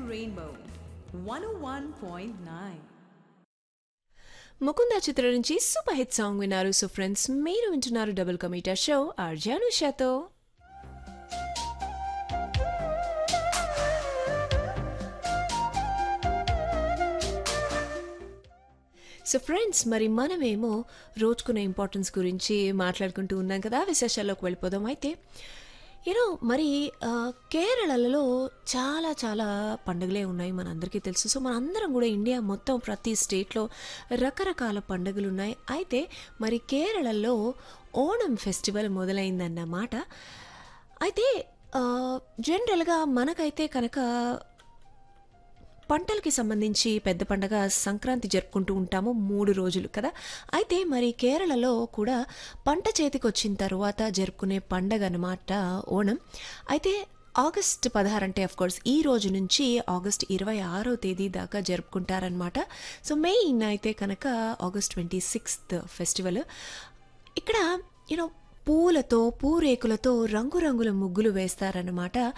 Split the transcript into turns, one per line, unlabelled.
Rainbow 101.9.
Mukunda చిత్రం నుంచి super hit song విన్నారు సో ఫ్రెండ్స్ మీరు వింటున్నారు డబుల్ కమీటా షో ఆర్జాను షాతో సో ఫ్రెండ్స్ మరి మనమేమో రోజుకున్న ఇంపార్టెన్స్ గురించి మాట్లాడుకుంటూ ఉన్నాం కదా విశేషాల్లోకి వెళ్ళిపోదాం అయితే యూనో మరి ఆ, కేరళలో చాలా చాలా పండుగలే ఉన్నాయి మనందరికీ తెలుసు సో మనందరం కూడా ఇండియా మొత్తం ప్రతి స్టేట్లో రకరకాల పండుగలు ఉన్నాయి అయితే మరి కేరళలో ఓణం ఫెస్టివల్ మొదలైందన్నమాట అయితే ఆ, జనరల్గా మనకైతే కనుక పంటలకి సంబంధించి పెద్ద పండగ సంక్రాంతి జరుపుకుంటూ ఉంటాము మూడు రోజులు కదా అయితే మరి కేరళలో కూడా పంట చేతికి వచ్చిన తర్వాత జరుపుకునే పండగ అన్నమాట ఓణం అయితే ఆగస్ట్ పదహారు అంటే అఫ్ కోర్స్ ఈ రోజు నుంచి ఆగస్ట్ ఇరవై ఆరో తేదీ దాకా జరుపుకుంటారనమాట సో మెయిన్ అయితే కనుక ఆగస్ట్ ట్వంటీ సిక్స్త్ ఫెస్టివల్ ఇక్కడ యూనో పూలతో పూరేకులతో రంగురంగుల ముగ్గులు వేస్తారన్నమాట